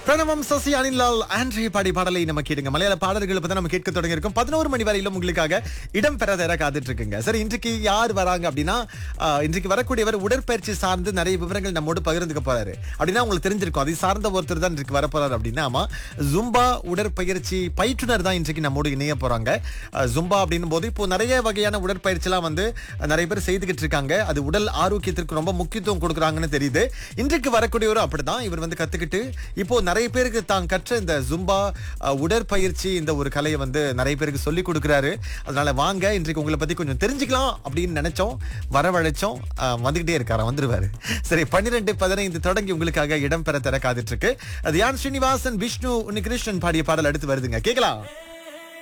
பிரணவம் சசி அனிலால் ஆண்ட்ரே பாடி பாடலை நம்ம கேடுங்க மலையாள பாடல்களை பத்தி நம்ம கேட்க தொடங்கி இருக்கோம் பதினோரு மணி வரையிலும் உங்களுக்காக இடம் பெற தர காத்துட்டு இருக்குங்க சரி இன்றைக்கு யார் வராங்க அப்படின்னா ஆஹ், இன்றைக்கு வரக்கூடியவர் உடற்பயிற்சி சார்ந்து நிறைய விவரங்கள் நம்மோடு பகிர்ந்துக்க போறாரு அப்படின்னா உங்களுக்கு தெரிஞ்சிருக்கும் அதை சார்ந்த ஒருத்தர் தான் இன்றைக்கு வரப்போறாரு அப்படின்னா ஆமா ஜும்பா உடற்பயிற்சி பயிற்றுனர் தான் இன்றைக்கு நம்மோடு இணைய போறாங்க ஆஹ், ஜும்பா அப்படின்னும் போது இப்போ நிறைய வகையான உடற்பயிற்சிலாம் வந்து நிறைய பேர் செய்துகிட்டு இருக்காங்க அது உடல் ஆரோக்கியத்திற்கு ரொம்ப முக்கியத்துவம் கொடுக்குறாங்கன்னு தெரியுது இன்றைக்கு வரக்கூடியவரும் அப்படிதான் இவர் வந்து கத்துக்கிட்டு இப்போ நிறைய பேருக்கு தான் கற்ற இந்த ஜும்பா அஹ், உடற்பயிற்சி இந்த ஒரு கலையை வந்து நிறைய பேருக்கு சொல்லி கொடுக்குறாரு அதனால வாங்க இன்றைக்கு உங்களை பத்தி கொஞ்சம் தெரிஞ்சுக்கலாம் அப்படின்னு நினைச்சோம் வரவழைச்சோம் அஹ், வந்துகிட்டே இருக்காரா வந்துருவாரு சரி பன்னிரெண்டு பதினைந்து தொடங்கி உங்களுக்காக இடம் பெற தர காத்துட்டு இருக்கு அது யான் ஸ்ரீனிவாசன் விஷ்ணு உன்னிகிருஷ்ணன் பாடிய பாடல் அடுத்து வருதுங்க கேட்கலாம்